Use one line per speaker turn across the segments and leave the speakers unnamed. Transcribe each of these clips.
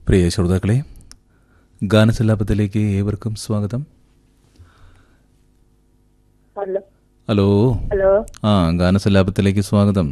പ്രിയ ശ്രോതാക്കളെ ഗാനസല്ലാപത്തിലേക്ക് ഏവർക്കും സ്വാഗതം
ഹലോ
ഹലോ
ഹലോ
ആ ഗാനസല്ലാപത്തിലേക്ക് സ്വാഗതം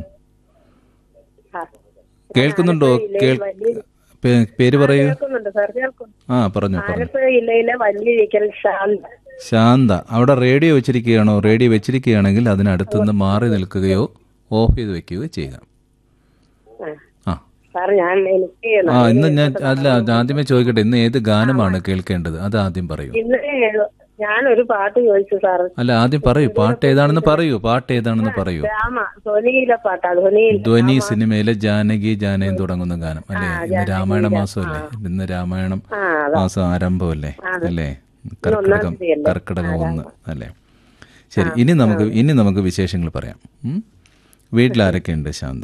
ആ.
കേൾക്കുന്നുണ്ടോ കേൾ പേ- പേര് പറയൂ
കേൾക്കുന്നുണ്ട് സാർ കേൾക്കുന്നു
ആ പറഞ്ഞു പറഞ്ഞു
ആലപ്പുഴ ജില്ലയിലെ വല്ലിരിക്കൽ ശാന്ത
ശാന്ത അവിടെ റേഡിയോ വെച്ചിരിക്കുകയാണോ റേഡിയോ വെച്ചിരിക്കുകയാണെങ്കിൽ അതിനടുത്തുനിന്ന് മാറി നിൽക്കുകയോ ഓഫ് ചെയ്ത് വെക്കുകയോ ചെയ്യുക
ആ.
ആ
സാർ ഞാൻ എനിക്ക്
ആ ഇന്ന് ഞാൻ അല്ല ആദ്യമേ ചോദിക്കട്ടെ ഇന്ന് ഏത് ഗാനമാണ് കേൾക്കേണ്ടത് അത് ആദ്യം പറയൂ
ഇന്ന് ഞാനൊരു പാട്ട് ചോദിച്ചു സാർ
അല്ല ആദ്യം പറയൂ പാട്ട് ഏതാണെന്ന് പറയൂ പാട്ട് ഏതാണെന്ന് പറയൂ
രാമ ധ്വനിയിലെ പാട്ടാ ധ്വനിയിൽ
ധ്വനി സിനിമയിലെ ജാനകി ജാനയം തുടങ്ങുന്ന ഗാനം അല്ലേ ഇന്ന് രാമായണ മാസമല്ലേ ഇന്ന് രാമായണം
ആ
മാസം ആരംഭമല്ലേ അല്ലേ കർക്കിടകം കർക്കിടകം ഒന്ന് അല്ലേ ശരി ഇനി നമുക്ക് ഇനി നമുക്ക് വിശേഷങ്ങൾ പറയാം ഉം? വീട്ടിലാരൊക്കെയുണ്ട് ശാന്ത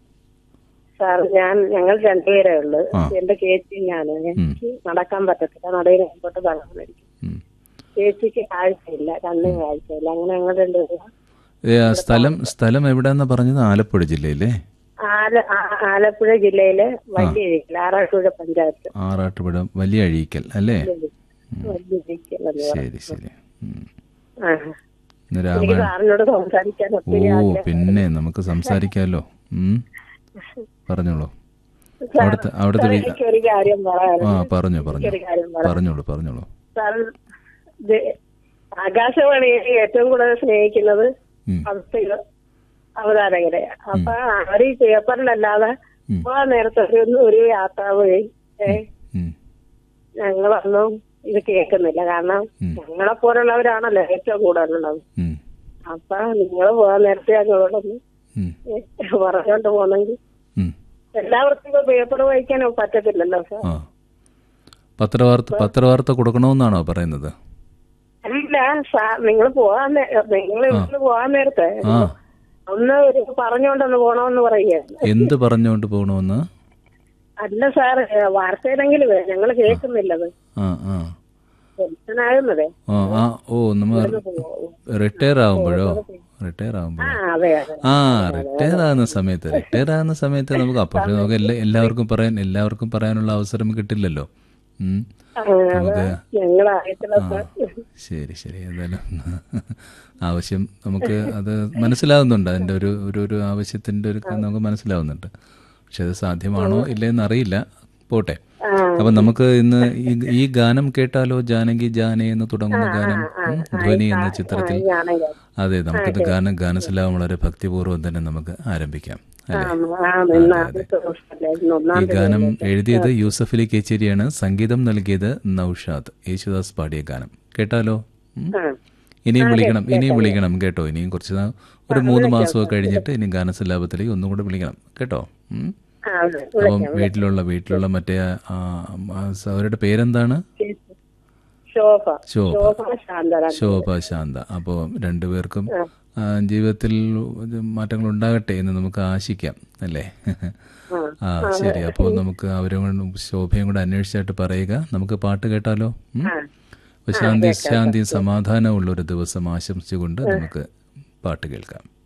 സാർ ഞാൻ ഞങ്ങൾ രണ്ടുപേരേ ഉള്ളു
ആ.
എന്റെ ചേച്ചി ഞാൻ എനിക്ക് നടക്കാൻ പറ്റത്തില്ല നടയിൽ മുമ്പോട്ട് തളർന്നിരിക്കും
ഉം.
ചേച്ചിക്ക് കാഴ്ചയില്ല കണ്ണിന് കാഴ്ചയില്ല അങ്ങനെ ഞങ്ങൾ രണ്ടുപേരും
ഏ, ആ സ്ഥലം സ്ഥലം എവിടെയെന്നാ പറഞ്ഞത് ആലപ്പുഴ ജില്ലയിലെ
ആല ആ- ആലപ്പുഴ ജില്ലയിലെ വലിയ ആറാട്ടുപുഴ പഞ്ചായത്ത്
ആറാട്ടുപുഴ വലിയ അഴീക്കൽ അല്ലേ
വലിയ ഇരിക്കൽ എന്ന് പറയും.
ശരി ശരി ഉം.
ആ.
ഇന്ന്
എനിക്ക്
രാമായണം
സാറിനോട് സംസാരിക്കാൻ
ഓ
ഒത്തിരി ആഗ്രഹം
പിന്നെ നമുക്ക് സംസാരിക്കാമല്ലോ ഉം. പറഞ്ഞോളൂ അവിടുത്തെ അവിടുത്തെ വീ-
എനിക്ക് ഒരു കാര്യം പറയാം
ആ പറഞ്ഞു പറഞ്ഞു
ഒരു കാര്യം പറയാം
പറഞ്ഞോളൂ പറഞ്ഞോളൂ
സാർ ഇത് ആകാശവാണിയെ ഏറ്റവും കൂടുതൽ സ്നേഹിക്കുന്നത്
ഉം.
അവിടുത്തെ അവതാരകരെ അപ്പൊ അവർ ഈ പേപ്പറിലല്ലാതെ
ഉം.
ആ നേരത്തെ ഒരു ഒരു യാത്ര വഴി ഏ
ഉം.
ഞങ്ങളൊന്നും ഇത് കേൾക്കുന്നില്ല കാരണം
ഉം.
ഞങ്ങളെ പോലുള്ളവരാണല്ലോ ഏറ്റവും കൂടുതലുള്ളത്
ഉം.
അപ്പൊ നിങ്ങൾ പോകാൻ നേരത്തെ ഞങ്ങളോടൊന്ന്
ഉം.
പറഞ്ഞോണ്ട് പോന്നെങ്കിൽ
ഉം.
എല്ലാവർക്കും ഇപ്പൊ പേപ്പർ വായിക്കാൻ പറ്റത്തില്ലല്ലോ സാർ
ആ പത്രവാർത്ത പത്രവാർത്ത കൊടുക്കണമെന്നാണോ പറയുന്നത്
അല്ല സാർ നിങ്ങൾ പോകാൻ നിങ്ങൾ ഇവിടുന്ന് പോകാൻ നേരത്തെ
ആ
ഒന്ന് ഒരു പറഞ്ഞോണ്ടൊന്ന് പോണോന്ന് പറയുകയായിരുന്നു
എന്ത് പറഞ്ഞുകൊണ്ട് പോകണമെന്ന്
അല്ല സാർ വാർത്തയിലെങ്കിലും ഞങ്ങൾ കേൾക്കുന്നില്ലത്
ആ ആ
ടെൻഷനാകുന്നതേ
ആ ആ ഓ നമ്മൾ റിട്ടയർ ആകുമ്പോഴോ റിട്ടയർ
ആ
ആകുമ്പോഴോ
അതെ അതെ
ആ റിട്ടയർ ആകുന്ന സമയത്ത് റിട്ടയർ ആകുന്ന സമയത്ത് നമുക്ക് അപ്പോൾ നമുക്ക് എല്ലാ എല്ലാവർക്കും പറയാൻ എല്ലാവർക്കും പറയാനുള്ള അവസരം കിട്ടില്ലല്ലോ ഉം.
ആ,
നമുക്ക്
ഞങ്ങൾ അറിയത്തില്ല സാർ
ശരി ശരി എന്തായാലും ആവശ്യം നമുക്ക് അത് മനസ്സിലാവുന്നുണ്ട് അതിൻ്റെ ഒരു ഒരു ഒരു ആവശ്യത്തിൻ്റെ ഒരു നമുക്ക് മനസ്സിലാവുന്നുണ്ട് പക്ഷെ അത് സാധ്യമാണോ ഇല്ലയെന്ന് അറിയില്ല പോട്ടെ
ആ
അപ്പം നമുക്ക് ഇന്ന് ഈ ഈ ഗാനം കേട്ടാലോ ജാനകി ജാനെ എന്ന് തുടങ്ങുന്ന ഗാനം ഉം, ധ്വനി എന്ന ചിത്രത്തിൽ
ഞാണെങ്കിൽ
അതെ നമുക്കിത് ഗാനം ഗാനസലാം വളരെ ഭക്തിപൂർവ്വം തന്നെ നമുക്ക് ആരംഭിക്കാം
ആ
അല്ലേ
ആ ഇന്ന് ആദ്യത്തെ ദിവസമല്ലേ ഇന്ന് ഒന്നാം
ഈ ഗാനം എഴുതിയത് യൂസഫ് അലി കേച്ചേരിയാണ് സംഗീതം നൽകിയത് നൌഷാദ് യേശുദാസ് പാടിയ ഗാനം കേട്ടാലോ ഉം?
ആ
ഇനിയും വിളിക്കണം ഇനിയും വിളിക്കണം കേട്ടോ ഇനിയും കുറച്ച് നാ- ഒരു മൂന്ന് മാസമൊക്കെ കഴിഞ്ഞിട്ട് ഇനി ഗാനസല്ലാപത്തിലേക്ക് ഒന്നും കൂടെ വിളിക്കണം കേട്ടോ ഉം?
ആ അതെ
അപ്പം വീട്ടിലുള്ള വീട്ടിലുള്ള മറ്റേ ആ, ആ, സ- അവരുടെ പേരെന്താണ്
ശോഭ
ശോഭ
ശോഭ ശാന്തര
ശോഭ ശാന്ത അപ്പോൾ രണ്ടുപേർക്കും ആ, ജീവിതത്തിൽ ഇത് മാറ്റങ്ങൾ ഉണ്ടാകട്ടെ എന്ന് നമുക്ക് ആശിക്കാം അല്ലേ ആ ശരി അപ്പോൾ നമുക്ക് അവരും കൊണ്ട് ശോഭയും കൂടെ അന്വേഷിച്ചായിട്ട് പറയുക നമുക്ക് പാട്ട് കേട്ടാലോ ഉം?
ആ
അപ്പോൾ ശാന്തി ശാന്തി സമാധാനമുള്ള ഒരു ദിവസം ആശംസിച്ചുകൊണ്ട് നമുക്ക് പാട്ട് കേൾക്കാം